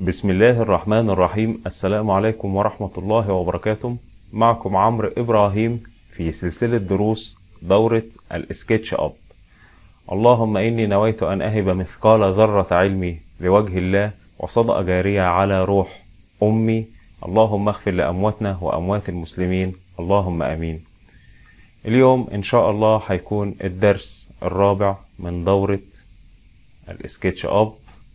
بسم الله الرحمن الرحيم السلام عليكم ورحمة الله وبركاته معكم عمرو إبراهيم في سلسلة دروس دورة السكتش أب اللهم إني نويت أن أهب مثقال ذرة علمي لوجه الله وصدقة جارية على روح أمي اللهم اغفر لأمواتنا وأموات المسلمين اللهم آمين اليوم إن شاء الله هيكون الدرس الرابع من دورة السكتش أب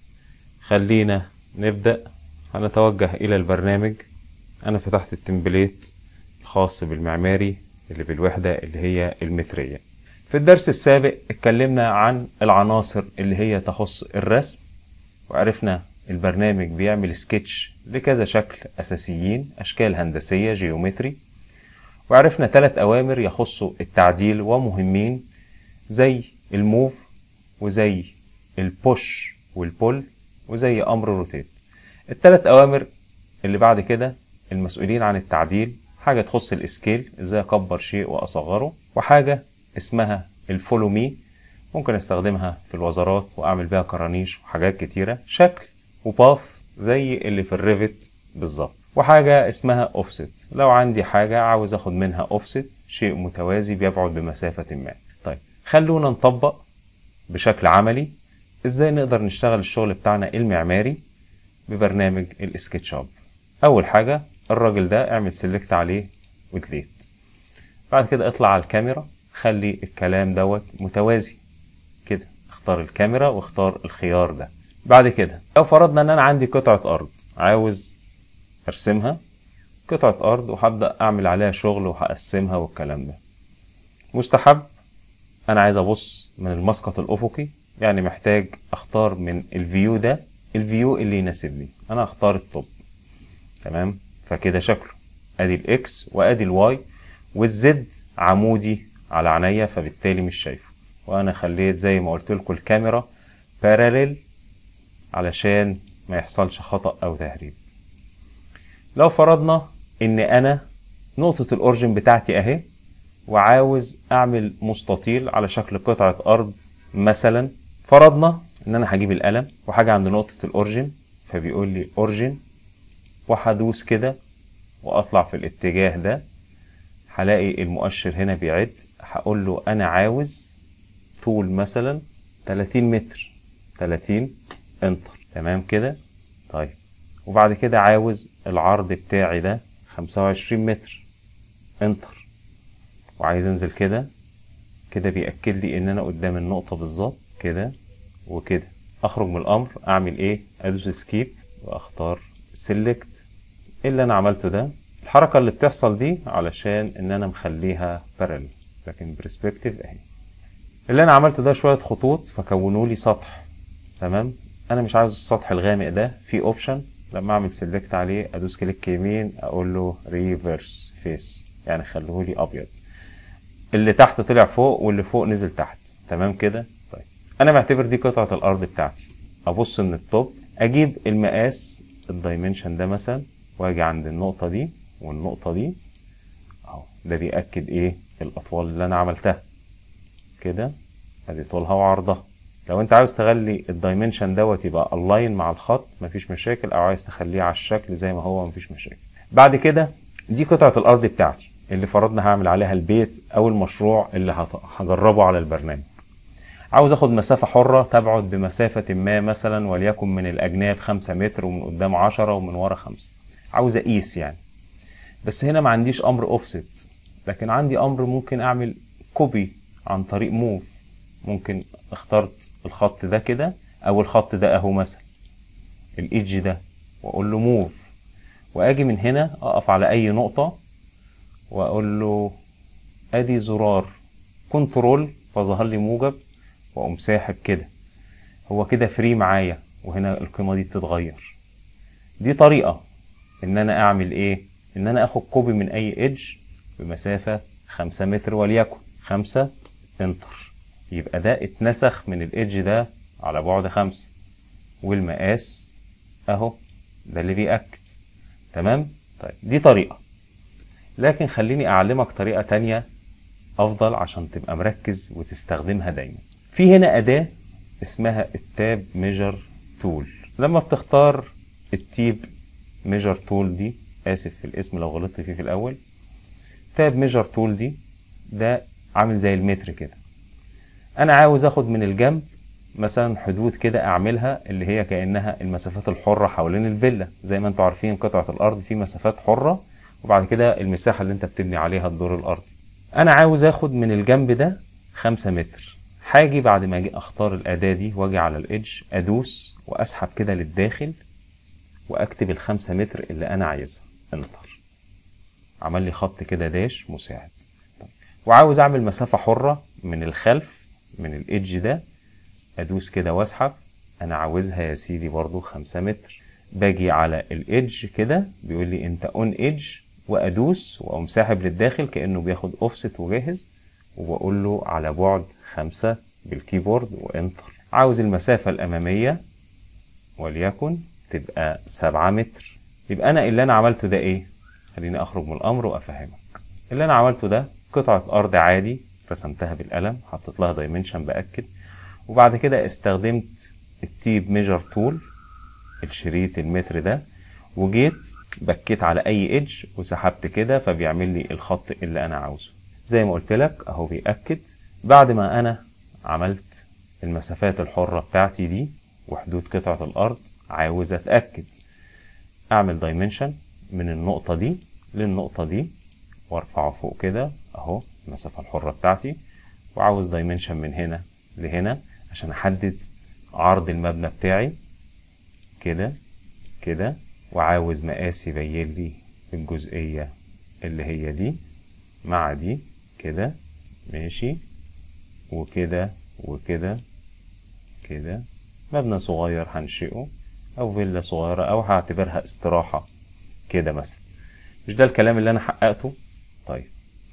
خلينا نبدأ هنتوجه إلى البرنامج أنا فتحت التمبليت الخاص بالمعماري اللي بالوحدة اللي هي المترية في الدرس السابق اتكلمنا عن العناصر اللي هي تخص الرسم وعرفنا البرنامج بيعمل سكتش لكذا شكل أساسيين أشكال هندسية جيومتري وعرفنا ثلاث أوامر يخصوا التعديل ومهمين زي الموف وزي البوش والبول وزي امر روتيت الثلاث اوامر اللي بعد كده المسؤولين عن التعديل حاجه تخص الاسكيل ازاي اكبر شيء واصغره وحاجه اسمها الفولو مي ممكن استخدمها في الوزارات واعمل بيها كرانيش وحاجات كتيره شكل وباث زي اللي في الريفت بالظبط وحاجه اسمها اوفست لو عندي حاجه عاوز اخد منها اوفست شيء متوازي بيبعد بمسافه ما طيب خلونا نطبق بشكل عملي ازاي نقدر نشتغل الشغل بتاعنا المعماري ببرنامج السكتش اب اول حاجه الراجل ده اعمل سيلكت عليه وديليت بعد كده اطلع على الكاميرا خلي الكلام دوت متوازي كده اختار الكاميرا واختار الخيار ده بعد كده لو فرضنا ان انا عندي قطعه ارض عاوز ارسمها قطعه ارض وهبدا اعمل عليها شغل وهقسمها والكلام ده مستحب انا عايز ابص من المسقط الافقي يعني محتاج اختار من الفيو ده الفيو اللي يناسبني انا اختار التوب تمام فكده شكله ادي الاكس وادي الواي والزد عمودي على عينيا فبالتالي مش شايفه وانا خليت زي ما قلت لكم الكاميرا باراليل علشان ما يحصلش خطأ او تهريب لو فرضنا ان انا نقطة الاورجن بتاعتي اهي وعاوز اعمل مستطيل على شكل قطعة ارض مثلا فرضنا ان انا هجيب القلم وحاجة عند نقطة الاورجن فبيقول لي اورجن وهدوس كده واطلع في الاتجاه ده هلاقي المؤشر هنا بيعد هقول له انا عاوز طول مثلا 30 متر 30 انتر تمام كده طيب وبعد كده عاوز العرض بتاعي ده 25 متر انتر وعايز انزل كده كده بيأكد لي ان انا قدام النقطة بالظبط كده وكده اخرج من الامر اعمل ايه ادوس سكيب واختار سيلكت اللي انا عملته ده الحركة اللي بتحصل دي علشان ان انا مخليها بارل لكن برسبكتيف اهي اللي انا عملته ده شوية خطوط فكونوا لي سطح تمام انا مش عاوز السطح الغامق ده في اوبشن لما اعمل سيلكت عليه ادوس كليك يمين اقول له ريفرس فيس يعني خلوه لي ابيض اللي تحت طلع فوق واللي فوق نزل تحت تمام كده طيب انا معتبر دي قطعه الارض بتاعتي ابص من التوب اجيب المقاس الدايمنشن ده مثلا واجي عند النقطه دي والنقطه دي اهو ده بياكد ايه الاطوال اللي انا عملتها كده ادي طولها وعرضها لو انت عاوز تخلي الدايمنشن دوت يبقى الاين مع الخط مفيش مشاكل او عايز تخليه على الشكل زي ما هو مفيش مشاكل بعد كده دي قطعه الارض بتاعتي اللي فرضنا هعمل عليها البيت او المشروع اللي هجربه على البرنامج عاوز اخد مسافة حرة تبعد بمسافة ما مثلا وليكن من الاجناب خمسة متر ومن قدام عشرة ومن ورا خمسة عاوز اقيس يعني بس هنا ما عنديش امر اوفست لكن عندي امر ممكن اعمل كوبي عن طريق موف ممكن اخترت الخط ده كده او الخط ده اهو مثلا الايدج ده واقول له موف واجي من هنا اقف على اي نقطة واقول له ادي زرار كنترول فظهر لي موجب واقوم ساحب كده هو كده فري معايا وهنا القيمه دي بتتغير دي طريقه ان انا اعمل ايه ان انا اخد كوبي من اي ايدج بمسافه خمسة متر وليكن خمسة انتر يبقى ده اتنسخ من الايدج ده على بعد خمسة والمقاس اهو ده اللي بيأكد تمام طيب دي طريقه لكن خليني أعلمك طريقة تانية أفضل عشان تبقى مركز وتستخدمها دايما في هنا أداة اسمها التاب ميجر تول لما بتختار التيب ميجر تول دي اسف في الاسم لو غلطت فيه في الاول تاب ميجر تول دي ده عامل زي المتر كده انا عاوز اخد من الجنب مثلا حدود كده اعملها اللي هي كانها المسافات الحره حوالين الفيلا زي ما انتم عارفين قطعه الارض في مسافات حره وبعد كده المساحه اللي انت بتبني عليها الدور الارضي انا عاوز اخد من الجنب ده خمسة متر هاجي بعد ما اجي اختار الاداه دي واجي على الايدج ادوس واسحب كده للداخل واكتب الخمسة متر اللي انا عايزها انتر عمل لي خط كده داش مساعد طيب. وعاوز اعمل مسافه حره من الخلف من الايدج ده ادوس كده واسحب انا عاوزها يا سيدي برضو خمسة متر باجي على الايدج كده بيقول لي انت اون ايدج وادوس واقوم ساحب للداخل كانه بياخد اوفست وجاهز وبقول له على بعد خمسة بالكيبورد وانتر عاوز المسافة الأمامية وليكن تبقى سبعة متر يبقى أنا اللي أنا عملته ده إيه؟ خليني أخرج من الأمر وأفهمك اللي أنا عملته ده قطعة أرض عادي رسمتها بالقلم حطيت لها دايمنشن بأكد وبعد كده استخدمت التيب ميجر تول الشريط المتر ده وجيت بكيت على اي ايدج وسحبت كده فبيعمل لي الخط اللي انا عاوزه زي ما قلت لك اهو بيأكد بعد ما انا عملت المسافات الحرة بتاعتي دي وحدود قطعة الارض عاوز اتأكد اعمل دايمنشن من النقطة دي للنقطة دي وارفعه فوق كده اهو المسافة الحرة بتاعتي وعاوز دايمنشن من هنا لهنا عشان احدد عرض المبنى بتاعي كده كده وعاوز مقاس يبين لي الجزئية اللي هي دي مع دي كده ماشي وكده وكده كده مبنى صغير هنشئه او فيلا صغيرة او هعتبرها استراحة كده مثلا مش ده الكلام اللي انا حققته طيب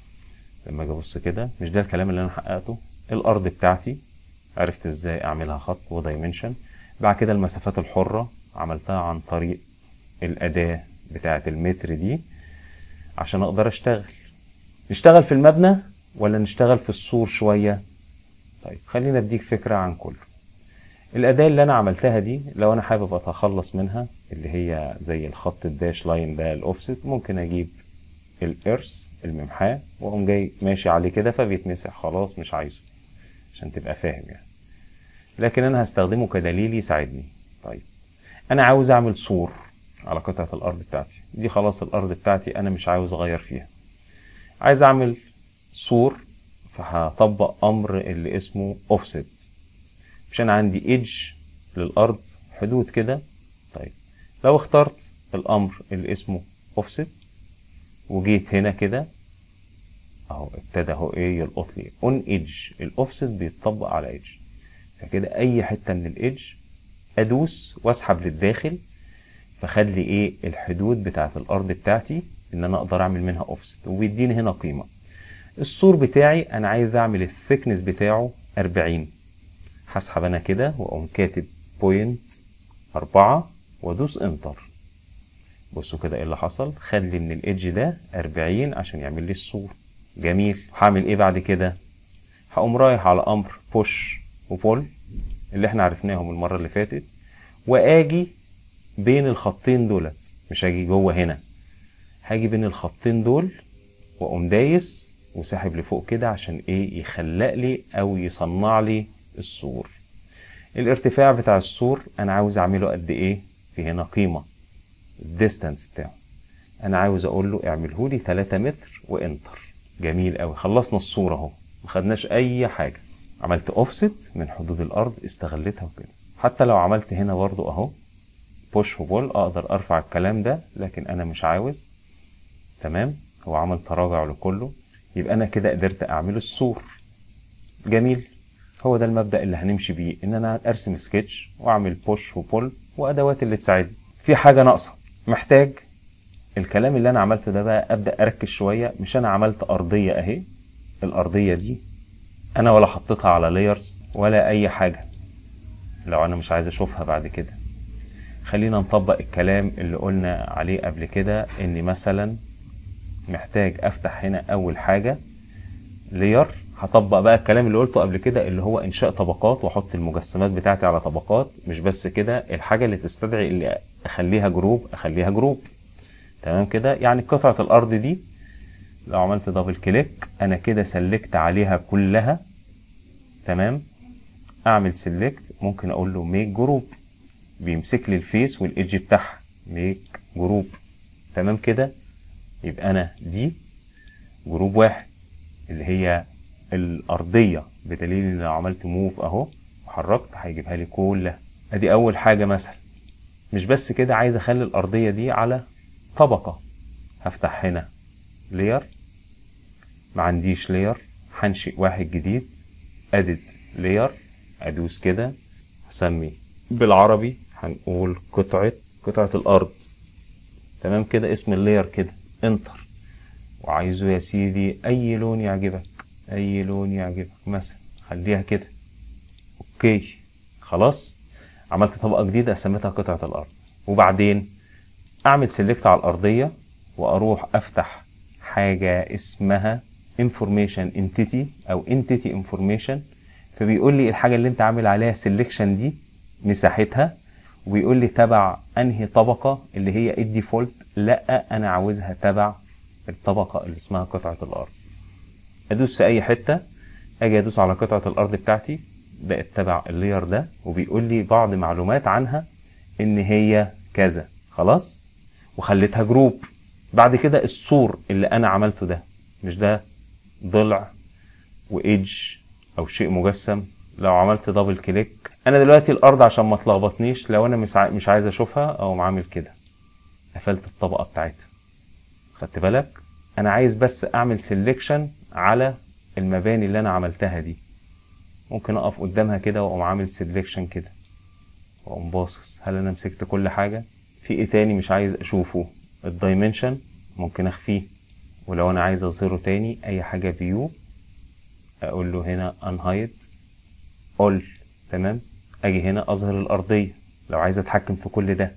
لما اجي ابص كده مش ده الكلام اللي انا حققته الارض بتاعتي عرفت ازاي اعملها خط ودايمنشن بعد كده المسافات الحرة عملتها عن طريق الأداة بتاعة المتر دي عشان أقدر أشتغل نشتغل في المبنى ولا نشتغل في السور شوية طيب خلينا أديك فكرة عن كله الأداة اللي أنا عملتها دي لو أنا حابب أتخلص منها اللي هي زي الخط الداش لاين ده الأوفست ممكن أجيب الإرس الممحاة وأقوم جاي ماشي عليه كده فبيتمسح خلاص مش عايزه عشان تبقى فاهم يعني لكن أنا هستخدمه كدليل يساعدني طيب أنا عاوز أعمل سور على قطعة الأرض بتاعتي دي خلاص الأرض بتاعتي أنا مش عاوز أغير فيها عايز أعمل سور فهطبق أمر اللي اسمه offset مش أنا عندي ايدج للأرض حدود كده طيب لو اخترت الأمر اللي اسمه offset وجيت هنا كده اهو ابتدى اهو ايه يلقط لي اون ايدج الاوفست بيتطبق على ايدج فكده اي حته من الايدج ادوس واسحب للداخل فخد لي ايه الحدود بتاعه الارض بتاعتي ان انا اقدر اعمل منها اوفست وبيديني هنا قيمه السور بتاعي انا عايز اعمل الثيكنس بتاعه 40 هسحب انا كده واقوم كاتب بوينت أربعة وادوس انتر بصوا كده ايه اللي حصل خد لي من الايدج ده 40 عشان يعمل لي السور جميل هعمل ايه بعد كده هقوم رايح على امر بوش وبول اللي احنا عرفناهم المره اللي فاتت واجي بين الخطين دولت مش هاجي جوه هنا هاجي بين الخطين دول واقوم دايس وساحب لفوق كده عشان ايه يخلق لي او يصنع لي السور الارتفاع بتاع السور انا عاوز اعمله قد ايه في هنا قيمه الديستانس بتاعه انا عاوز اقول له اعمله لي 3 متر وانتر جميل قوي خلصنا الصوره اهو ما خدناش اي حاجه عملت اوفست من حدود الارض استغلتها وكده حتى لو عملت هنا برضو اهو بوش وبول اقدر ارفع الكلام ده لكن انا مش عاوز تمام هو عمل تراجع لكله يبقى انا كده قدرت اعمل السور جميل هو ده المبدا اللي هنمشي بيه ان انا ارسم سكتش واعمل بوش وبول وادوات اللي تساعدني في حاجه ناقصه محتاج الكلام اللي انا عملته ده بقى ابدا اركز شويه مش انا عملت ارضيه اهي الارضيه دي انا ولا حطيتها على لايرز ولا اي حاجه لو انا مش عايز اشوفها بعد كده خلينا نطبق الكلام اللي قلنا عليه قبل كده ان مثلا محتاج افتح هنا اول حاجه لير هطبق بقى الكلام اللي قلته قبل كده اللي هو انشاء طبقات واحط المجسمات بتاعتي على طبقات مش بس كده الحاجه اللي تستدعي اللي اخليها جروب اخليها جروب تمام كده يعني قطعة الارض دي لو عملت دبل كليك انا كده سلكت عليها كلها تمام اعمل سيلكت ممكن اقول له ميك جروب بيمسك لي الفيس والايدج بتاعها ميك جروب تمام كده يبقى انا دي جروب واحد اللي هي الارضيه بدليل ان لو عملت موف اهو وحركت هيجيبها لي كلها ادي اول حاجه مثلا مش بس كده عايز اخلي الارضيه دي على طبقه هفتح هنا لير ما عنديش لير هنشئ واحد جديد اديت لير ادوس كده هسمي بالعربي هنقول قطعه قطعه الارض تمام كده اسم اللير كده انتر وعايزه يا سيدي اي لون يعجبك اي لون يعجبك مثلا خليها كده اوكي خلاص عملت طبقه جديده سميتها قطعه الارض وبعدين اعمل سيلكت على الارضيه واروح افتح حاجه اسمها information entity او entity information فبيقول لي الحاجه اللي انت عامل عليها سيلكشن دي مساحتها وبيقول لي تبع انهي طبقه اللي هي الديفولت لا انا عاوزها تبع الطبقه اللي اسمها قطعه الارض ادوس في اي حته اجي ادوس على قطعه الارض بتاعتي بقت تبع اللير ده وبيقول لي بعض معلومات عنها ان هي كذا خلاص وخليتها جروب بعد كده السور اللي انا عملته ده مش ده ضلع وايدج او شيء مجسم لو عملت دبل كليك انا دلوقتي الارض عشان ما تلخبطنيش لو انا مش عاي- مش عايز اشوفها او عامل كده قفلت الطبقه بتاعتها خدت بالك انا عايز بس اعمل سيلكشن على المباني اللي انا عملتها دي ممكن اقف قدامها كده واقوم عامل سيلكشن كده واقوم باصص هل انا مسكت كل حاجه في ايه تاني مش عايز اشوفه الدايمنشن ممكن اخفيه ولو انا عايز اظهره تاني اي حاجه فيو اقول له هنا unhide all تمام اجي هنا اظهر الارضيه لو عايز اتحكم في كل ده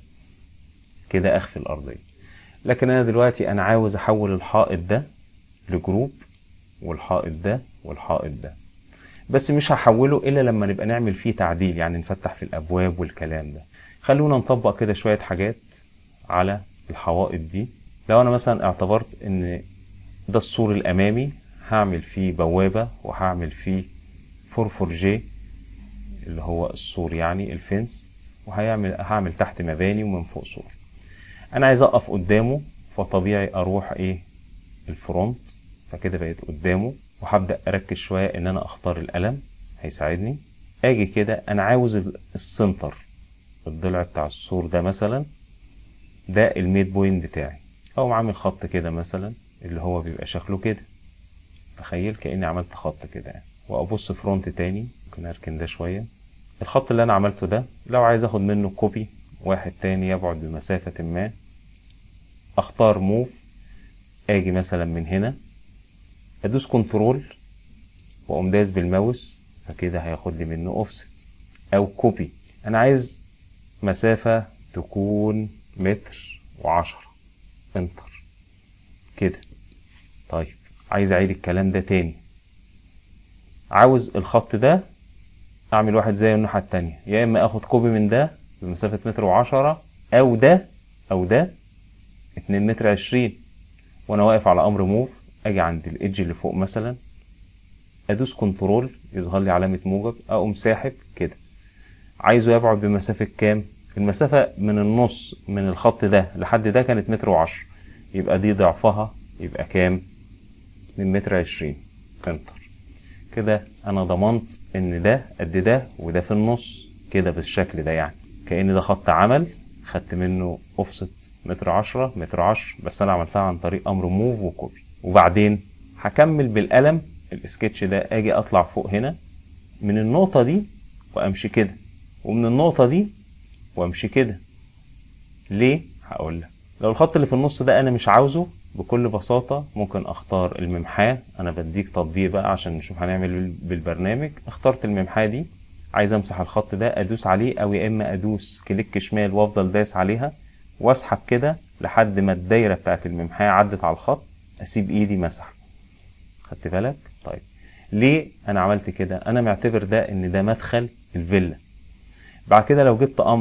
كده اخفي الارضيه لكن انا دلوقتي انا عاوز احول الحائط ده لجروب والحائط ده والحائط ده بس مش هحوله الا لما نبقى نعمل فيه تعديل يعني نفتح في الابواب والكلام ده خلونا نطبق كده شويه حاجات على الحوائط دي لو انا مثلا اعتبرت ان ده السور الامامي هعمل فيه بوابه وهعمل فيه فورفورجيه اللي هو السور يعني الفنس وهيعمل هعمل تحت مباني ومن فوق سور انا عايز اقف قدامه فطبيعي اروح ايه الفرونت فكده بقيت قدامه وهبدا اركز شويه ان انا اختار القلم هيساعدني اجي كده انا عاوز ال- السنتر الضلع بتاع السور ده مثلا ده الميد بوينت بتاعي او عامل خط كده مثلا اللي هو بيبقى شكله كده تخيل كاني عملت خط كده يعني وابص فرونت تاني ممكن اركن ده شويه الخط اللي انا عملته ده لو عايز اخد منه كوبي واحد تاني يبعد بمسافة ما اختار موف اجي مثلا من هنا ادوس كنترول واقوم دايس بالماوس فكده هياخد لي منه اوفست او كوبي انا عايز مسافة تكون متر وعشرة انتر كده طيب عايز اعيد الكلام ده تاني عاوز الخط ده اعمل واحد زي الناحية التانية يا اما اخد كوبي من ده بمسافة متر وعشرة او ده او ده اتنين متر عشرين وانا واقف على امر موف اجي عند الايدج اللي فوق مثلا ادوس كنترول يظهر لي علامة موجب اقوم ساحب كده عايزه يبعد بمسافة كام المسافة من النص من الخط ده لحد ده كانت متر وعشرة يبقى دي ضعفها يبقى كام من متر عشرين انتر كده انا ضمنت ان ده قد ده وده في النص كده بالشكل ده يعني كأن ده خط عمل خدت منه اوفست متر عشرة متر عشر بس انا عملتها عن طريق امر موف وكوبي وبعدين هكمل بالقلم السكتش ده اجي اطلع فوق هنا من النقطة دي وامشي كده ومن النقطة دي وامشي كده ليه هقول لك لو الخط اللي في النص ده انا مش عاوزه بكل بساطة ممكن اختار الممحاة انا بديك تطبيق بقى عشان نشوف هنعمل بالبرنامج اخترت الممحاة دي عايز امسح الخط ده ادوس عليه او يا اما ادوس كليك شمال وافضل دايس عليها واسحب كده لحد ما الدايرة بتاعت الممحاة عدت على الخط اسيب ايدي مسح خدت بالك طيب ليه انا عملت كده انا معتبر ده ان ده مدخل الفيلا بعد كده لو جبت امر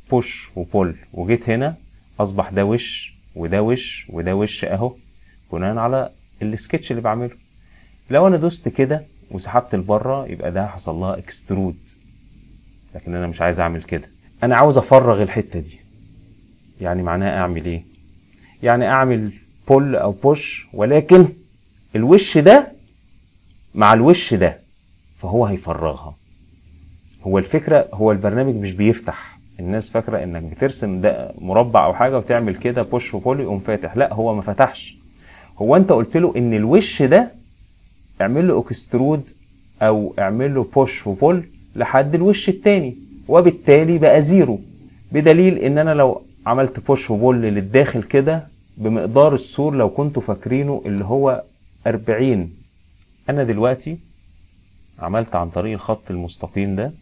بوش وبول وجيت هنا اصبح ده وش وده وش وده وش اهو بناء على السكتش اللي بعمله لو انا دوست كده وسحبت لبره يبقى ده حصل لها اكسترود لكن انا مش عايز اعمل كده انا عاوز افرغ الحته دي يعني معناها اعمل ايه يعني اعمل بول او بوش ولكن الوش ده مع الوش ده فهو هيفرغها هو الفكره هو البرنامج مش بيفتح الناس فاكره انك بترسم ده مربع او حاجه وتعمل كده بوش وبول يقوم فاتح لا هو ما فتحش هو انت قلت له ان الوش ده اعمل له اكسترود او اعمل له بوش وبول لحد الوش التاني وبالتالي بقى زيرو بدليل ان انا لو عملت بوش وبول للداخل كده بمقدار السور لو كنتوا فاكرينه اللي هو 40 انا دلوقتي عملت عن طريق الخط المستقيم ده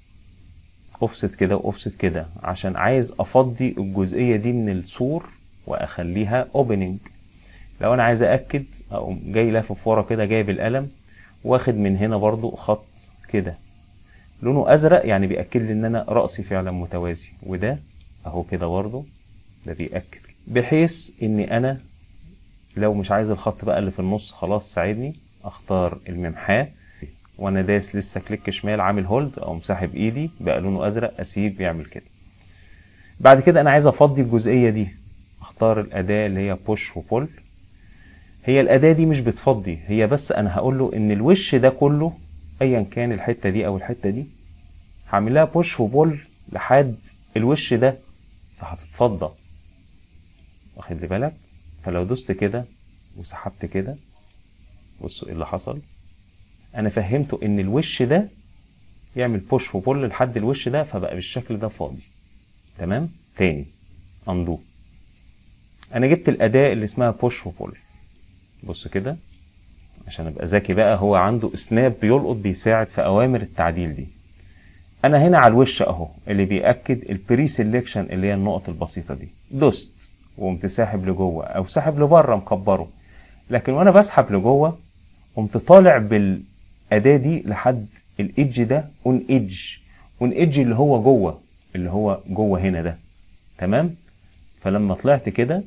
اوفست كده واوفست كده عشان عايز افضي الجزئيه دي من السور واخليها اوبننج لو انا عايز ااكد اقوم جاي لافف ورا كده جايب القلم واخد من هنا برضو خط كده لونه ازرق يعني بياكد لي ان انا راسي فعلا متوازي وده اهو كده برضو ده بياكد بحيث اني انا لو مش عايز الخط بقى اللي في النص خلاص ساعدني اختار الممحاه وانا داس لسه كليك شمال عامل هولد او مسحب ايدي بقى لونه ازرق اسيب يعمل كده بعد كده انا عايز افضي الجزئيه دي اختار الاداه اللي هي بوش وبول هي الاداه دي مش بتفضي هي بس انا هقول له ان الوش ده كله ايا كان الحته دي او الحته دي هعمل لها بوش وبول لحد الوش ده فهتتفضى واخد لي بالك فلو دوست كده وسحبت كده بصوا ايه اللي حصل انا فهمته ان الوش ده يعمل بوش وبول لحد الوش ده فبقى بالشكل ده فاضي تمام تاني اندو انا جبت الاداه اللي اسمها بوش وبول بص كده عشان ابقى ذكي بقى هو عنده سناب بيلقط بيساعد في اوامر التعديل دي انا هنا على الوش اهو اللي بياكد البري سيلكشن اللي هي النقط البسيطه دي دوست وقمت ساحب لجوه او ساحب لبره مكبره لكن وانا بسحب لجوه قمت طالع بالاداه دي لحد الايدج ده اون ايدج اون ايدج اللي هو جوه اللي هو جوه هنا ده تمام فلما طلعت كده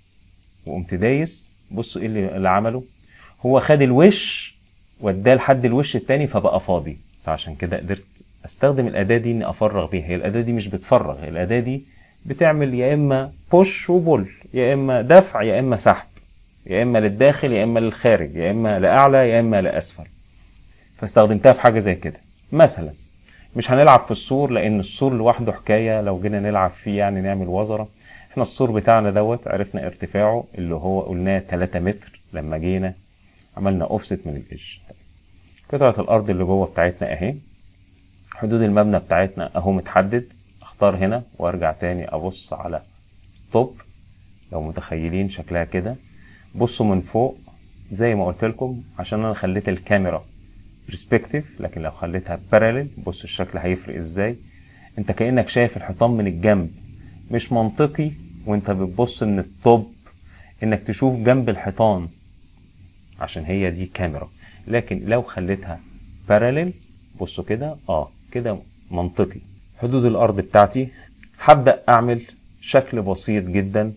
وقمت دايس بصوا ايه اللي, اللي عمله هو خد الوش وداه لحد الوش التاني فبقى فاضي فعشان كده قدرت استخدم الاداه دي اني افرغ بيها هي الاداه دي مش بتفرغ الاداه دي بتعمل يا اما بوش وبول يا اما دفع يا اما سحب يا اما للداخل يا اما للخارج يا اما لاعلى يا اما لاسفل فاستخدمتها في حاجه زي كده مثلا مش هنلعب في السور لان السور لوحده حكايه لو جينا نلعب فيه يعني نعمل وزره احنا السور بتاعنا دوت عرفنا ارتفاعه اللي هو قلناه 3 متر لما جينا عملنا اوفست من الايدج قطعه الارض اللي جوه بتاعتنا اهي حدود المبنى بتاعتنا اهو متحدد اختار هنا وارجع تاني ابص على توب لو متخيلين شكلها كده بصوا من فوق زي ما قلت لكم عشان انا خليت الكاميرا برسبكتيف لكن لو خليتها باراليل بصوا الشكل هيفرق ازاي انت كانك شايف الحيطان من الجنب مش منطقي وانت بتبص من التوب انك تشوف جنب الحيطان عشان هي دي كاميرا لكن لو خليتها باراليل بصوا كده اه كده منطقي حدود الارض بتاعتي هبدا اعمل شكل بسيط جدا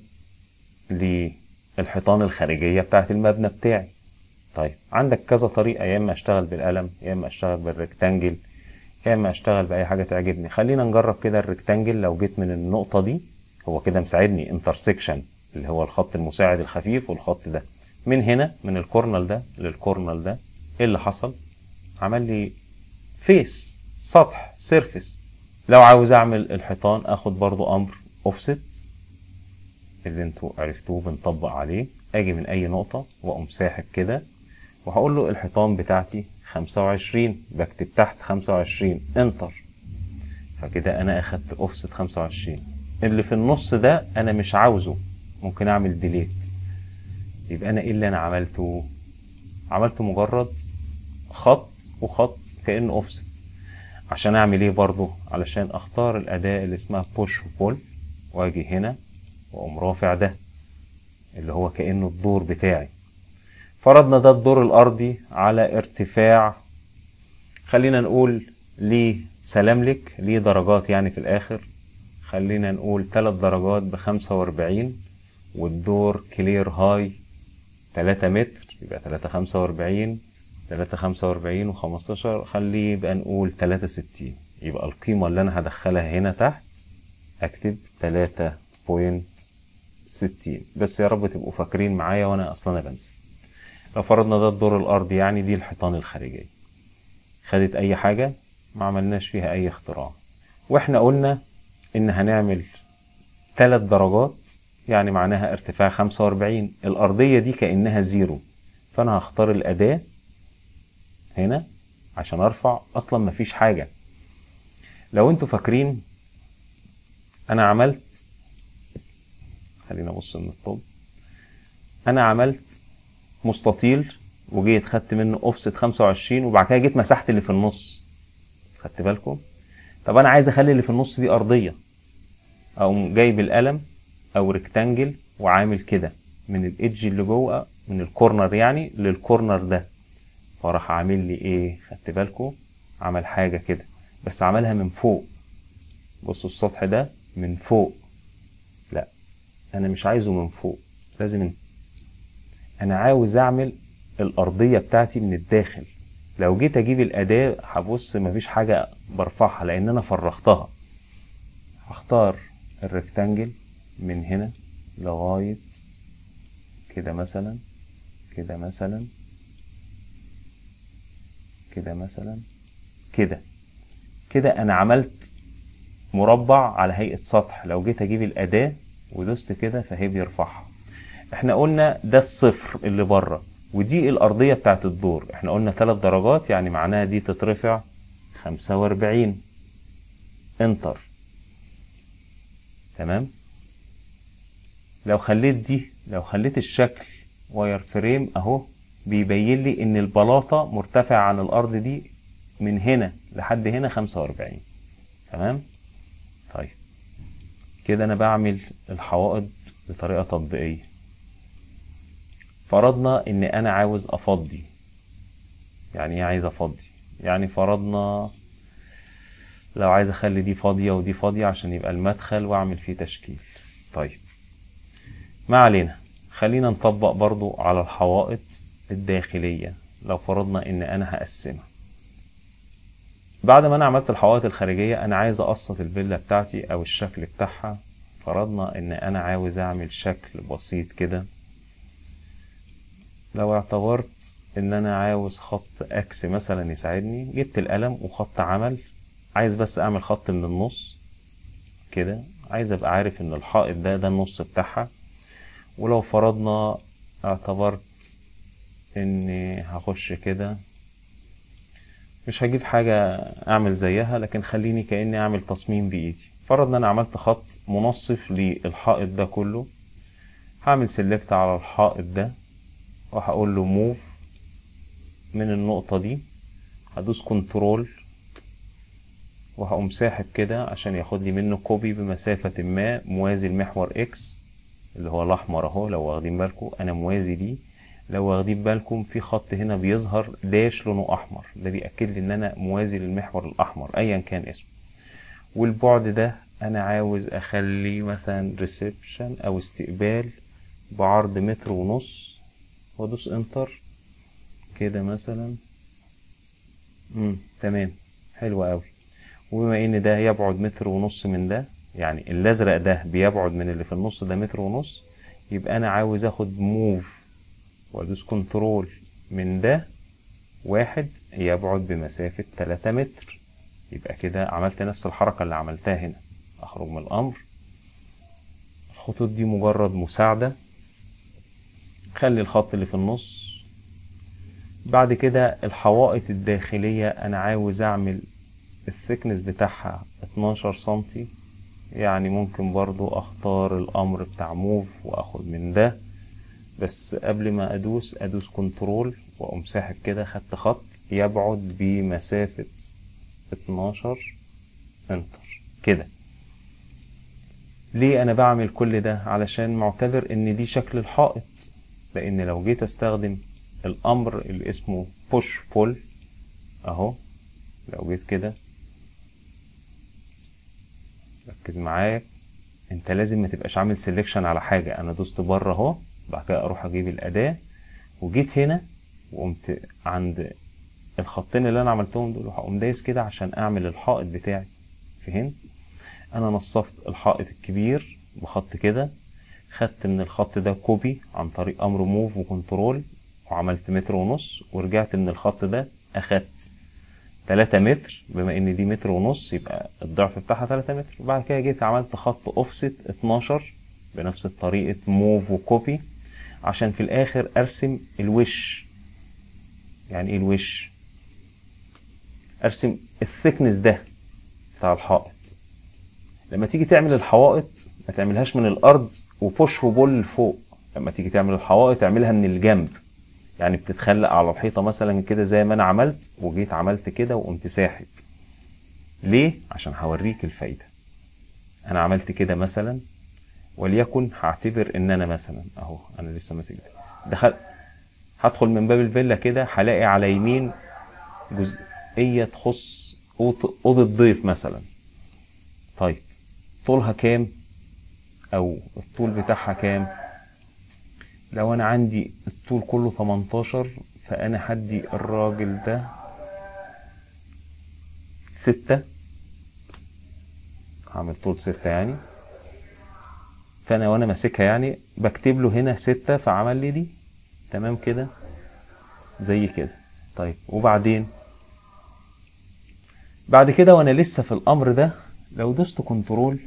للحيطان الخارجيه بتاعت المبنى بتاعي طيب عندك كذا طريقه يا اما اشتغل بالقلم يا اما اشتغل بالريكتانجل يا اما اشتغل باي حاجه تعجبني خلينا نجرب كده الريكتانجل لو جيت من النقطه دي هو كده مساعدني انترسكشن اللي هو الخط المساعد الخفيف والخط ده من هنا من الكورنل ده للكورنل ده ايه اللي حصل عمل لي فيس سطح سيرفيس لو عاوز اعمل الحيطان اخد برضو امر اوفست اللي انتوا عرفتوه بنطبق عليه اجي من اي نقطة واقوم ساحب كده وهقول له الحيطان بتاعتي 25 بكتب تحت 25 انتر فكده انا اخدت اوفست 25 اللي في النص ده انا مش عاوزه ممكن اعمل ديليت يبقى انا ايه اللي انا عملته عملت مجرد خط وخط كانه اوفست عشان اعمل ايه برضو علشان اختار الاداة اللي اسمها بوش وبول واجي هنا واقوم رافع ده اللي هو كانه الدور بتاعي فرضنا ده الدور الارضي على ارتفاع خلينا نقول ليه سلام لك ليه درجات يعني في الاخر خلينا نقول تلات درجات بخمسة وأربعين والدور كلير هاي تلاتة متر يبقى تلاتة خمسة وأربعين تلاتة خمسة وأربعين وخمستاشر خليه يبقى نقول تلاتة ستين يبقى القيمة اللي أنا هدخلها هنا تحت أكتب تلاتة بوينت ستين بس يا رب تبقوا فاكرين معايا وأنا أصلا أنا بنسى لو فرضنا ده الدور الأرضي يعني دي الحيطان الخارجية خدت أي حاجة ما عملناش فيها أي اختراع وإحنا قلنا إن هنعمل تلات درجات يعني معناها ارتفاع خمسة وأربعين الأرضية دي كأنها زيرو فأنا هختار الأداة هنا عشان أرفع أصلا مفيش حاجة لو انتوا فاكرين أنا عملت خلينا أبص من الطب أنا عملت مستطيل وجيت خدت منه اوفست 25 وبعد كده جيت مسحت اللي في النص خدت بالكم طب انا عايز اخلي اللي في النص دي ارضيه اقوم جايب القلم او ريكتانجل وعامل كده من الايدج اللي جوه من الكورنر يعني للكورنر ده فراح عامل لي ايه خدت بالكم عمل حاجه كده بس عملها من فوق بصوا السطح ده من فوق لا انا مش عايزه من فوق لازم انا عاوز اعمل الارضيه بتاعتي من الداخل لو جيت اجيب الاداه هبص مفيش حاجه برفعها لان انا فرغتها هختار الريكتانجل من هنا لغايه كده مثلا كده مثلا كده مثلا كده كده انا عملت مربع على هيئه سطح لو جيت اجيب الاداه ودوست كده فهي بيرفعها احنا قلنا ده الصفر اللي بره ودي الارضيه بتاعت الدور احنا قلنا ثلاث درجات يعني معناها دي تترفع 45 انتر تمام لو خليت دي لو خليت الشكل واير فريم اهو بيبين لي ان البلاطه مرتفعه عن الارض دي من هنا لحد هنا 45 تمام طيب كده انا بعمل الحوائط بطريقه تطبيقيه فرضنا ان انا عاوز افضي يعني ايه عايز افضي يعني فرضنا لو عايز اخلي دي فاضيه ودي فاضيه عشان يبقى المدخل واعمل فيه تشكيل طيب ما علينا خلينا نطبق برضو على الحوائط الداخليه لو فرضنا ان انا هقسمها بعد ما انا عملت الحوائط الخارجيه انا عايز اقسط الفيلا بتاعتي او الشكل بتاعها فرضنا ان انا عاوز اعمل شكل بسيط كده لو اعتبرت ان انا عاوز خط اكس مثلا يساعدني جبت القلم وخط عمل عايز بس اعمل خط من النص كده عايز ابقى عارف ان الحائط ده ده النص بتاعها ولو فرضنا اعتبرت اني هخش كده مش هجيب حاجة اعمل زيها لكن خليني كأني اعمل تصميم بايدي فرض ان انا عملت خط منصف للحائط ده كله هعمل سيلكت على الحائط ده وهقول له موف من النقطة دي هدوس كنترول وهقوم ساحب كده عشان ياخد لي منه كوبي بمسافة ما موازي المحور اكس اللي هو الاحمر اهو لو واخدين بالكم انا موازي ليه لو واخدين بالكم في خط هنا بيظهر داش لونه احمر ده بيأكد لي ان انا موازي للمحور الاحمر ايا كان اسمه والبعد ده انا عاوز اخليه مثلا ريسبشن او استقبال بعرض متر ونص وادوس انتر كده مثلا امم تمام حلو قوي وبما ان ده يبعد متر ونص من ده يعني الازرق ده بيبعد من اللي في النص ده متر ونص يبقى انا عاوز اخد موف وادوس كنترول من ده واحد يبعد بمسافة 3 متر يبقى كده عملت نفس الحركة اللي عملتها هنا اخرج من الامر الخطوط دي مجرد مساعدة خلي الخط اللي في النص بعد كده الحوائط الداخلية انا عاوز اعمل الثيكنس بتاعها 12 سنتي يعني ممكن برضو اختار الامر بتاع موف واخد من ده بس قبل ما ادوس ادوس كنترول واقوم ساحب كده خدت خط يبعد بمسافة 12 انتر كده ليه انا بعمل كل ده علشان معتبر ان دي شكل الحائط لان لو جيت استخدم الامر اللي اسمه بوش بول اهو لو جيت كده ركز معايا انت لازم ما تبقاش عامل سيلكشن على حاجه انا دوست بره اهو بعد كده اروح اجيب الاداه وجيت هنا وقمت عند الخطين اللي انا عملتهم دول هقوم دايس كده عشان اعمل الحائط بتاعي فهمت انا نصفت الحائط الكبير بخط كده خدت من الخط ده كوبي عن طريق امر موف وكنترول وعملت متر ونص ورجعت من الخط ده اخدت 3 متر بما ان دي متر ونص يبقى الضعف بتاعها 3 متر وبعد كده جيت عملت خط اوفست 12 بنفس طريقة موف وكوبي عشان في الاخر ارسم الوش يعني ايه الوش ارسم الثيكنس ده بتاع الحائط لما تيجي تعمل الحوائط ما تعملهاش من الارض وبوش وبول لفوق لما تيجي تعمل الحوائط اعملها من الجنب يعني بتتخلق على الحيطه مثلا كده زي ما انا عملت وجيت عملت كده وقمت ساحب ليه عشان هوريك الفايده انا عملت كده مثلا وليكن هعتبر ان انا مثلا اهو انا لسه ماسك ده دخل هدخل من باب الفيلا كده هلاقي على يمين جزئيه تخص اوضه ضيف مثلا طيب طولها كام او الطول بتاعها كام لو انا عندي الطول كله 18 فانا هدي الراجل ده ستة هعمل طول ستة يعني فانا وانا ماسكها يعني بكتب له هنا ستة فعمل لي دي تمام كده زي كده طيب وبعدين بعد كده وانا لسه في الامر ده لو دوست كنترول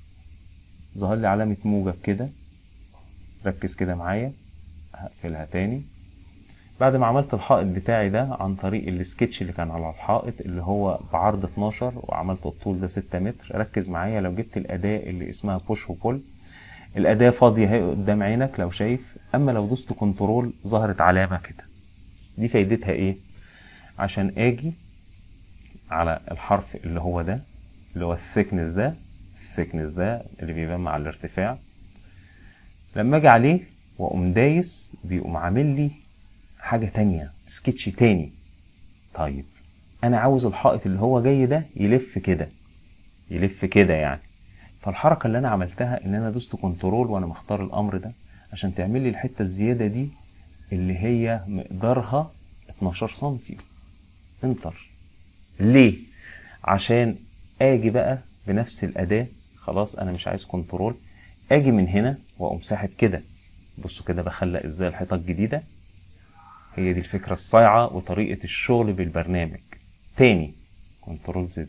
ظهر لي علامة موجب كده ركز كده معايا هقفلها تاني بعد ما عملت الحائط بتاعي ده عن طريق السكتش اللي كان على الحائط اللي هو بعرض 12 وعملت الطول ده 6 متر ركز معايا لو جبت الأداة اللي اسمها بوش وبول الأداة فاضية اهي قدام عينك لو شايف أما لو دوست كنترول ظهرت علامة كده دي فايدتها ايه عشان اجي على الحرف اللي هو ده اللي هو الثيكنس ده الثيكنس ده اللي بيبان مع الارتفاع لما اجي عليه واقوم دايس بيقوم عامل لي حاجه تانية سكتش تاني طيب انا عاوز الحائط اللي هو جاي ده يلف كده يلف كده يعني فالحركه اللي انا عملتها ان انا دوست كنترول وانا مختار الامر ده عشان تعمل لي الحته الزياده دي اللي هي مقدارها 12 سنتي انتر ليه عشان اجي بقى بنفس الاداه خلاص انا مش عايز كنترول اجي من هنا واقوم ساحب كده بصوا كده بخلق ازاي الحيطه الجديده هي دي الفكره الصايعه وطريقه الشغل بالبرنامج تاني كنترول زد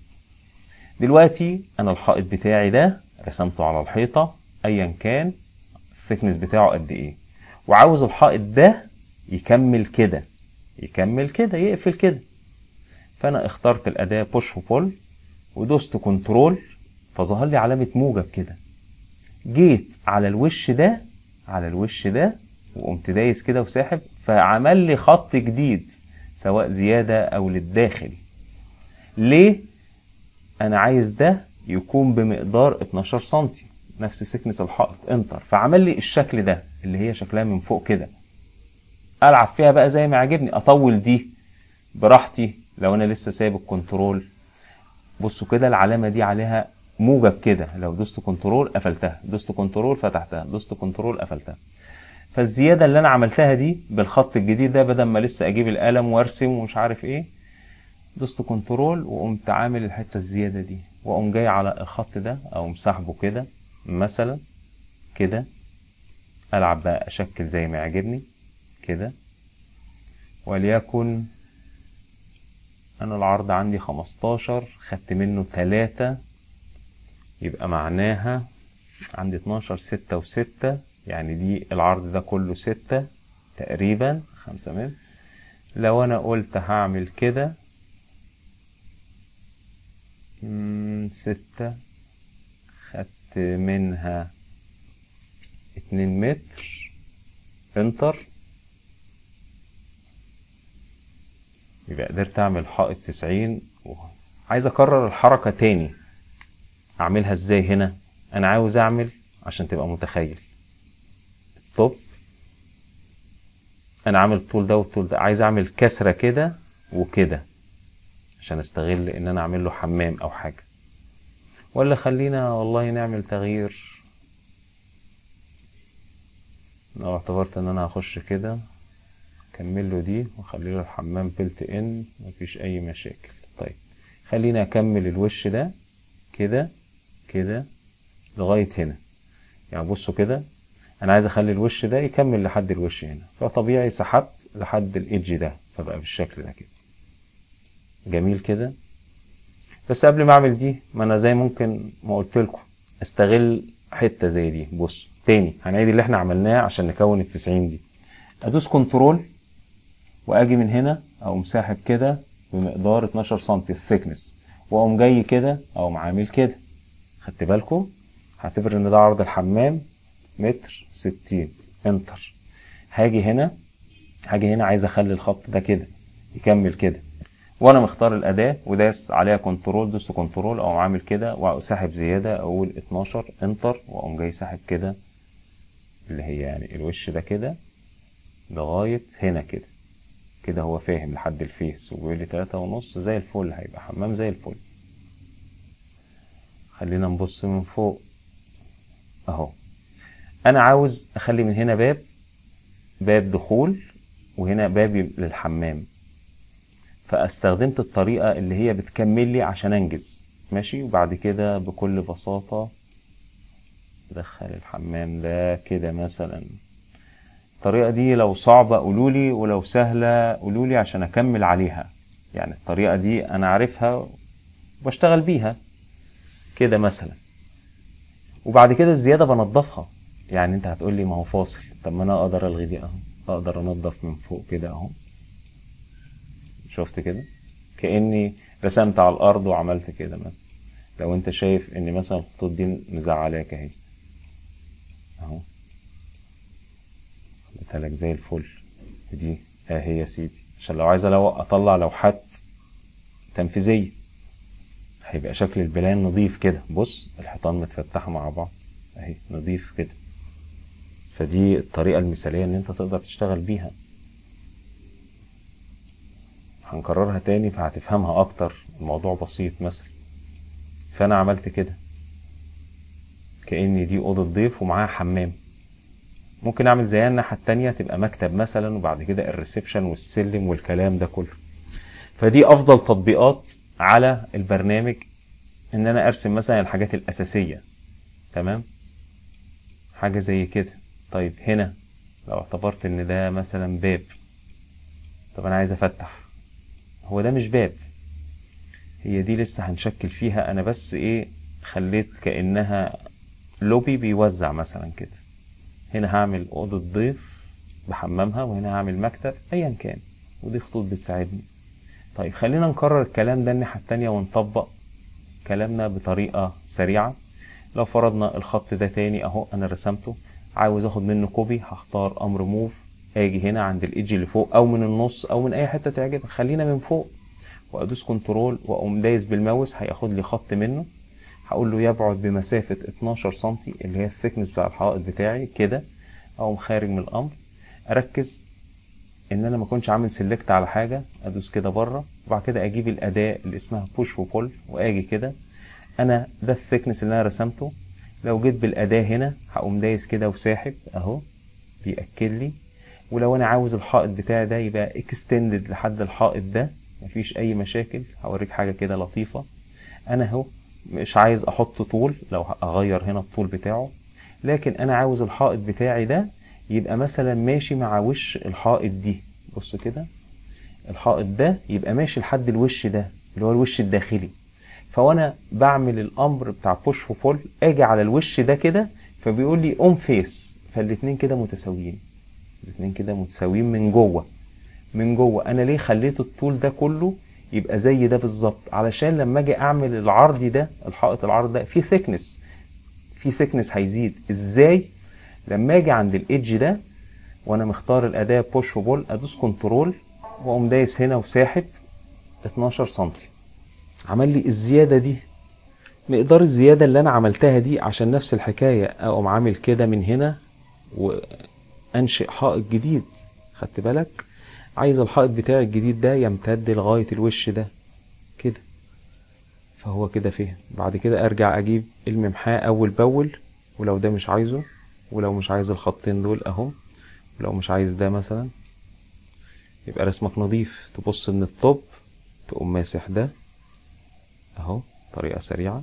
دلوقتي انا الحائط بتاعي ده رسمته على الحيطه ايا كان الثيكنس بتاعه قد ايه وعاوز الحائط ده يكمل كده يكمل كده يقفل كده فانا اخترت الاداه بوش وبول ودوست كنترول فظهر لي علامه موجب كده جيت على الوش ده على الوش ده وقمت دايس كده وساحب فعمل لي خط جديد سواء زياده او للداخل ليه انا عايز ده يكون بمقدار 12 سنتي نفس سكنس الحائط انتر فعمل لي الشكل ده اللي هي شكلها من فوق كده العب فيها بقى زي ما عجبني اطول دي براحتي لو انا لسه سايب الكنترول بصوا كده العلامه دي عليها موجب كده لو دوست كنترول قفلتها دوست كنترول فتحتها دوست كنترول قفلتها فالزياده اللي انا عملتها دي بالخط الجديد ده بدل ما لسه اجيب القلم وارسم ومش عارف ايه دوست كنترول وقمت عامل الحته الزياده دي واقوم جاي على الخط ده او مسحبه كده مثلا كده العب بقى اشكل زي ما يعجبني كده وليكن انا العرض عندي 15 خدت منه 3 يبقى معناها عندي 12 6 و6 يعني دي العرض ده كله 6 تقريبا 5 متر لو انا قلت هعمل كده ستة خدت منها اتنين متر انتر يبقى قدرت اعمل حائط تسعين عايز اكرر الحركة تاني اعملها ازاي هنا انا عاوز اعمل عشان تبقى متخيل الطب انا عامل الطول ده والطول ده عايز اعمل كسرة كده وكده عشان استغل ان انا اعمل له حمام او حاجة ولا خلينا والله نعمل تغيير لو اعتبرت ان انا هخش كده اكمل له دي واخلي له الحمام بلت ان مفيش اي مشاكل طيب خلينا اكمل الوش ده كده كده لغاية هنا يعني بصوا كده انا عايز اخلي الوش ده يكمل لحد الوش هنا فطبيعي سحبت لحد الايدج ده فبقى بالشكل ده كده جميل كده بس قبل ما اعمل دي ما انا زي ممكن ما قلت لكم استغل حته زي دي بص تاني هنعيد اللي احنا عملناه عشان نكون ال 90 دي ادوس كنترول واجي من هنا اقوم ساحب كده بمقدار 12 سم الثيكنس واقوم جاي كده اقوم عامل كده خدت بالكم هعتبر ان ده عرض الحمام متر 60 انتر هاجي هنا هاجي هنا عايز اخلي الخط ده كده يكمل كده وانا مختار الاداه وداس عليها كنترول دوست كنترول اقوم عامل كده وساحب زياده اقول 12 انتر واقوم جاي ساحب كده اللي هي يعني الوش ده كده لغايه هنا كده كده هو فاهم لحد الفيس وبيقول لي تلاتة ونص زي الفل هيبقى حمام زي الفل خلينا نبص من فوق اهو انا عاوز اخلي من هنا باب باب دخول وهنا باب للحمام فاستخدمت الطريقة اللي هي بتكمل لي عشان انجز ماشي وبعد كده بكل بساطة دخل الحمام ده كده مثلا الطريقة دي لو صعبة قولولي ولو سهلة قولولي عشان اكمل عليها يعني الطريقة دي انا عارفها وبشتغل بيها كده مثلا وبعد كده الزيادة بنضفها يعني انت هتقولي ما هو فاصل طب ما انا اقدر الغي دي اهو اقدر انضف من فوق كده اهو شفت كده كاني رسمت على الارض وعملت كده مثلا لو انت شايف ان مثلا الخطوط دي مزعلاك اهي اهو خليتها لك زي الفل دي اهي يا سيدي عشان لو عايز لو اطلع لوحات تنفيذيه هيبقى شكل البلان نظيف كده بص الحيطان متفتحه مع بعض اهي نظيف كده فدي الطريقه المثاليه ان انت تقدر تشتغل بيها هنكررها تاني فهتفهمها اكتر الموضوع بسيط مثلا فانا عملت كده كأن دي أوضة ضيف ومعاها حمام ممكن أعمل زيها الناحية التانية تبقى مكتب مثلا وبعد كده الريسبشن والسلم والكلام ده كله فدي أفضل تطبيقات على البرنامج إن أنا أرسم مثلا الحاجات الأساسية تمام حاجة زي كده طيب هنا لو اعتبرت إن ده مثلا باب طب أنا عايز أفتح هو ده مش باب هي دي لسه هنشكل فيها انا بس ايه خليت كانها لوبي بيوزع مثلا كده هنا هعمل اوضه ضيف بحمامها وهنا هعمل مكتب ايا كان ودي خطوط بتساعدني طيب خلينا نكرر الكلام ده الناحيه التانية ونطبق كلامنا بطريقه سريعه لو فرضنا الخط ده تاني اهو انا رسمته عاوز اخد منه كوبي هختار امر موف اجي هنا عند الايدج اللي فوق او من النص او من اي حته تعجبك خلينا من فوق وادوس كنترول واقوم دايس بالماوس هياخد لي خط منه هقول له يبعد بمسافه 12 سم اللي هي الثيكنس بتاع الحائط بتاعي كده اقوم خارج من الامر اركز ان انا ما اكونش عامل سيلكت على حاجه ادوس كده بره وبعد كده اجيب الاداه اللي اسمها بوش وبول واجي كده انا ده الثيكنس اللي انا رسمته لو جيت بالاداه هنا هقوم دايس كده وساحب اهو بياكد لي ولو انا عاوز الحائط بتاعي ده يبقى اكستندد لحد الحائط ده مفيش اي مشاكل هوريك حاجه كده لطيفه انا اهو مش عايز احط طول لو اغير هنا الطول بتاعه لكن انا عاوز الحائط بتاعي ده يبقى مثلا ماشي مع وش الحائط دي بص كده الحائط ده يبقى ماشي لحد الوش ده اللي هو الوش الداخلي فوانا بعمل الامر بتاع بوش وبول اجي على الوش ده كده فبيقول لي اون فيس فالاتنين كده متساويين الاتنين كده متساويين من جوه من جوه انا ليه خليت الطول ده كله يبقى زي ده بالظبط علشان لما اجي اعمل العرضي ده الحائط العرض ده في ثيكنس في ثيكنس هيزيد ازاي لما اجي عند الايدج ده وانا مختار الاداه بوش وبول ادوس كنترول واقوم دايس هنا وساحب 12 سم عمل لي الزياده دي مقدار الزياده اللي انا عملتها دي عشان نفس الحكايه اقوم عامل كده من هنا وانشئ حائط جديد خدت بالك عايز الحائط بتاعي الجديد ده يمتد لغايه الوش ده كده فهو كده فهم بعد كده ارجع اجيب الممحاه اول باول ولو ده مش عايزه ولو مش عايز الخطين دول اهو ولو مش عايز ده مثلا يبقى رسمك نظيف تبص من الطب تقوم ماسح ده اهو طريقة سريعة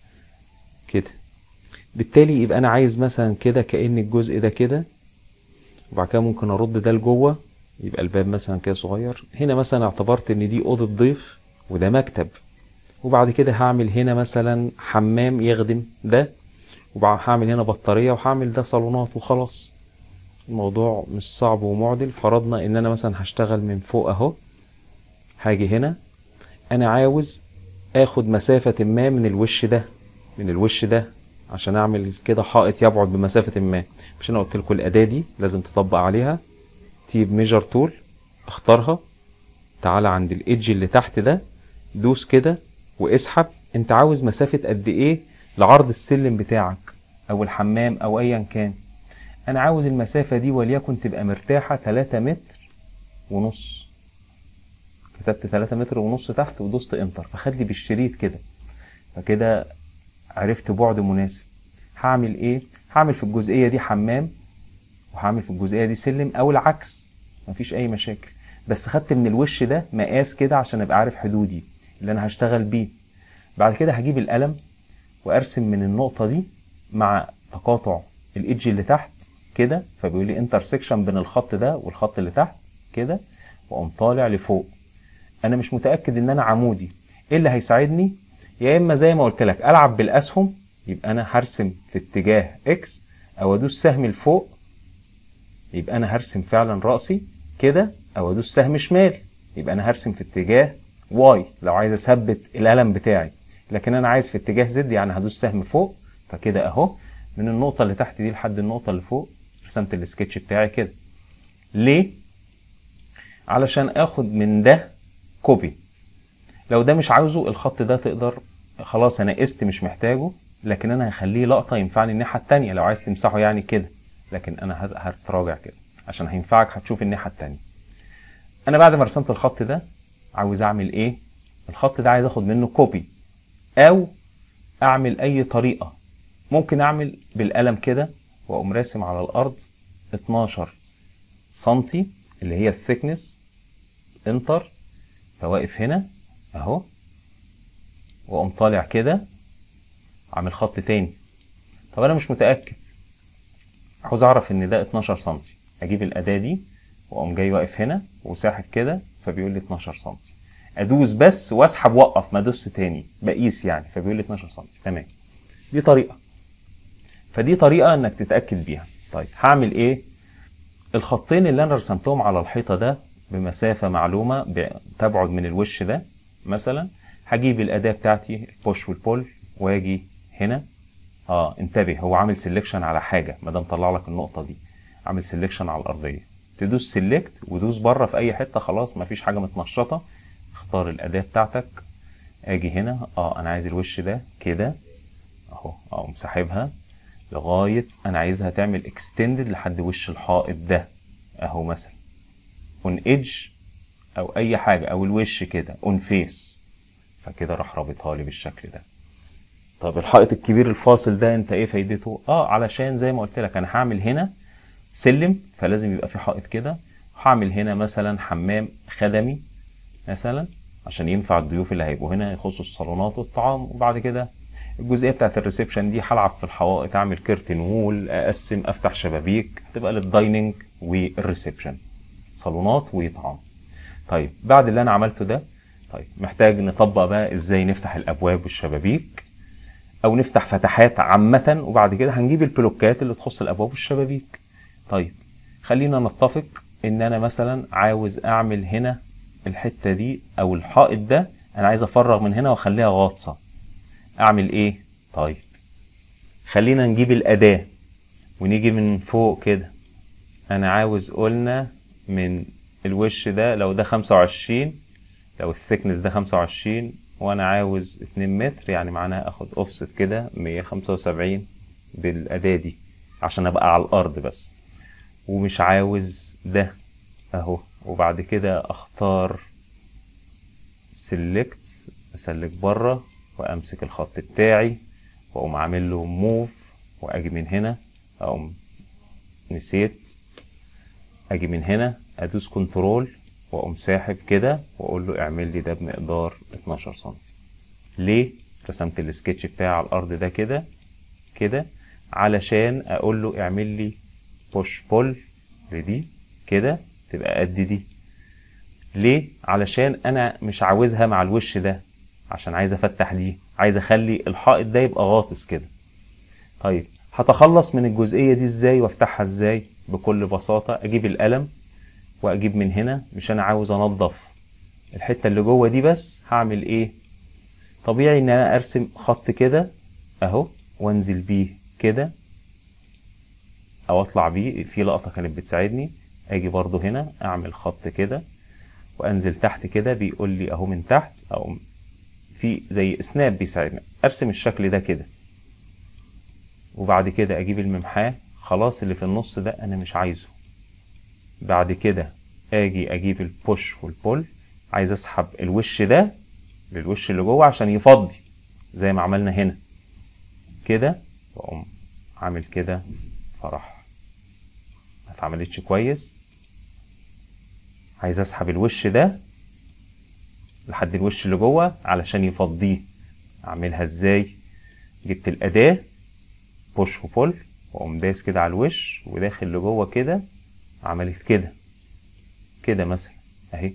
كده بالتالي يبقى انا عايز مثلا كده كأن الجزء ده كده وبعد كده ممكن ارد ده لجوه يبقى الباب مثلا كده صغير هنا مثلا اعتبرت ان دي اوضه ضيف وده مكتب وبعد كده هعمل هنا مثلا حمام يخدم ده وبعد هعمل هنا بطاريه وهعمل ده صالونات وخلاص الموضوع مش صعب ومعدل فرضنا ان انا مثلا هشتغل من فوق اهو هاجي هنا انا عاوز اخد مسافة ما من الوش ده من الوش ده عشان اعمل كده حائط يبعد بمسافة ما مش انا قلت لكم الاداة دي لازم تطبق عليها تجيب ميجر تول اختارها تعالى عند الايدج اللي تحت ده دوس كده واسحب انت عاوز مسافة قد ايه لعرض السلم بتاعك او الحمام او ايا كان انا عاوز المسافة دي وليكن تبقى مرتاحة 3 متر ونص كتبت 3 متر ونص تحت ودوست انتر فخد لي بالشريط كده فكده عرفت بعد مناسب هعمل ايه هعمل في الجزئية دي حمام وهعمل في الجزئية دي سلم او العكس مفيش اي مشاكل بس خدت من الوش ده مقاس كده عشان ابقى عارف حدودي اللي انا هشتغل بيه بعد كده هجيب القلم وارسم من النقطة دي مع تقاطع الايدج اللي تحت كده فبيقول لي انترسكشن بين الخط ده والخط اللي تحت كده واقوم طالع لفوق انا مش متاكد ان انا عمودي ايه اللي هيساعدني يا اما زي ما قلت لك العب بالاسهم يبقى انا هرسم في اتجاه اكس او ادوس سهم لفوق يبقى انا هرسم فعلا راسي كده او ادوس سهم شمال يبقى انا هرسم في اتجاه واي لو عايز اثبت القلم بتاعي لكن انا عايز في اتجاه زد يعني هدوس سهم فوق فكده اهو من النقطه اللي تحت دي لحد النقطه اللي فوق رسمت السكتش بتاعي كده ليه علشان اخد من ده كوبي لو ده مش عاوزه الخط ده تقدر خلاص انا قست مش محتاجه لكن انا هخليه لقطه ينفعني الناحيه التانية لو عايز تمسحه يعني كده لكن انا هت- هتراجع كده عشان هينفعك هتشوف الناحيه التانية انا بعد ما رسمت الخط ده عاوز اعمل ايه الخط ده عايز اخد منه كوبي او اعمل اي طريقه ممكن اعمل بالقلم كده واقوم راسم على الارض 12 سنتي اللي هي الثيكنس انتر فواقف هنا اهو واقوم طالع كده عامل خط تاني طب انا مش متاكد عاوز اعرف ان ده 12 سنتي اجيب الاداه دي واقوم جاي واقف هنا وساحب كده فبيقول لي 12 سنتي ادوس بس واسحب وقف ما ادوس تاني بقيس يعني فبيقول لي 12 سنتي تمام دي طريقه فدي طريقه انك تتاكد بيها طيب هعمل ايه الخطين اللي انا رسمتهم على الحيطه ده بمسافه معلومه ب- تبعد من الوش ده مثلا هجيب الاداه بتاعتي البوش والبول واجي هنا اه انتبه هو عامل سيلكشن على حاجه ما دام طلع لك النقطه دي عامل سيلكشن على الارضيه تدوس سيلكت ودوس بره في اي حته خلاص ما فيش حاجه متنشطه اختار الاداه بتاعتك اجي هنا اه انا عايز الوش ده كده اهو اقوم ساحبها لغايه انا عايزها تعمل اكستندد لحد وش الحائط ده اهو مثلا اون ايدج او اي حاجه او الوش كده اون فيس فكده راح رابطها لي بالشكل ده طب الحائط الكبير الفاصل ده انت ايه فايدته اه علشان زي ما قلت لك انا هعمل هنا سلم فلازم يبقى في حائط كده هعمل هنا مثلا حمام خدمي مثلا عشان ينفع الضيوف اللي هيبقوا هنا يخصوا الصالونات والطعام وبعد كده الجزئيه بتاعت الريسبشن دي هلعب في الحوائط اعمل كيرتن وول اقسم افتح شبابيك تبقى للدايننج والريسبشن صالونات وطعام طيب بعد اللي انا عملته ده طيب محتاج نطبق بقى ازاي نفتح الابواب والشبابيك او نفتح فتحات عامه وبعد كده هنجيب البلوكات اللي تخص الابواب والشبابيك طيب خلينا نتفق ان انا مثلا عاوز اعمل هنا الحته دي او الحائط ده انا عايز افرغ من هنا واخليها غاطسه اعمل ايه طيب خلينا نجيب الاداه ونيجي من فوق كده انا عاوز قلنا من الوش ده لو ده 25 لو الثيكنس ده 25 وانا عاوز 2 متر يعني معناها اخد اوفست كده 175 بالاداه دي عشان ابقى على الارض بس ومش عاوز ده اهو وبعد كده اختار سيلكت اسلك بره وامسك الخط بتاعي واقوم عامل له موف واجي من هنا اقوم نسيت اجي من هنا ادوس كنترول واقوم ساحب كده واقول له اعمل لي ده بمقدار 12 سم ليه رسمت السكتش بتاعي على الارض ده كده كده علشان اقول له اعمل لي بوش بول لدي كده تبقى قد دي ليه علشان انا مش عاوزها مع الوش ده عشان عايز افتح دي عايز اخلي الحائط ده يبقى غاطس كده طيب هتخلص من الجزئيه دي ازاي وافتحها ازاي بكل بساطه اجيب القلم واجيب من هنا مش انا عاوز انضف الحته اللي جوه دي بس هعمل ايه طبيعي ان انا ارسم خط كده اهو وانزل بيه كده او اطلع بيه في لقطه كانت بتساعدني اجي برضو هنا اعمل خط كده وانزل تحت كده بيقول لي اهو من تحت او في زي سناب بيساعدنا ارسم الشكل ده كده وبعد كده اجيب الممحاه خلاص اللي في النص ده انا مش عايزه بعد كده اجي اجيب البوش والبول عايز اسحب الوش ده للوش اللي جوه عشان يفضي زي ما عملنا هنا كده واقوم عامل كده فرح ما اتعملتش كويس عايز اسحب الوش ده لحد الوش اللي جوه علشان يفضيه اعملها ازاي جبت الاداه بوش وبول واقوم داس كده على الوش وداخل لجوه كده عملت كده كده مثلا اهي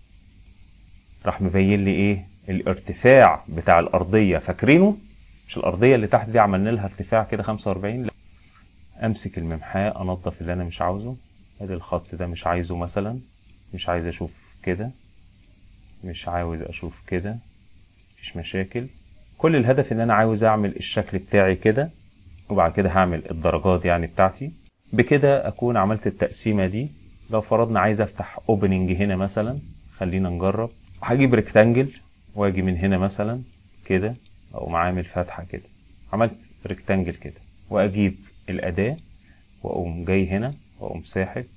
راح مبين لي ايه الارتفاع بتاع الارضيه فاكرينه مش الارضيه اللي تحت دي عملنا لها ارتفاع كده 45 لا امسك الممحاه انضف اللي انا مش عاوزه ادي الخط ده مش عايزه مثلا مش عايز اشوف كده مش عاوز اشوف كده مفيش مشاكل كل الهدف ان انا عاوز اعمل الشكل بتاعي كده وبعد كده هعمل الدرجات يعني بتاعتي بكده اكون عملت التقسيمه دي لو فرضنا عايز افتح اوبننج هنا مثلا خلينا نجرب هجيب ريكتانجل واجي من هنا مثلا كده اقوم عامل فتحه كده عملت ريكتانجل كده واجيب الاداه واقوم جاي هنا واقوم ساحب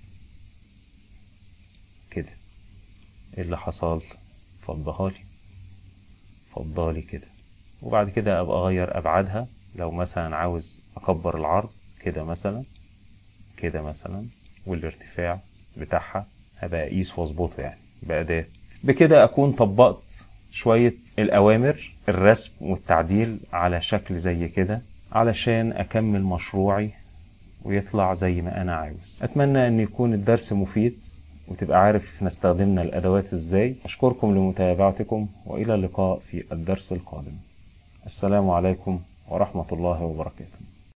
كده ايه اللي حصل فضها لي فضالي كده وبعد كده ابقى اغير ابعادها لو مثلا عاوز اكبر العرض كده مثلا كده مثلا والارتفاع بتاعها هبقى اقيس واظبطه يعني بأداة بكده اكون طبقت شوية الاوامر الرسم والتعديل على شكل زي كده علشان اكمل مشروعي ويطلع زي ما انا عاوز اتمنى ان يكون الدرس مفيد وتبقى عارف نستخدمنا الادوات ازاي اشكركم لمتابعتكم والى اللقاء في الدرس القادم السلام عليكم ورحمة الله وبركاته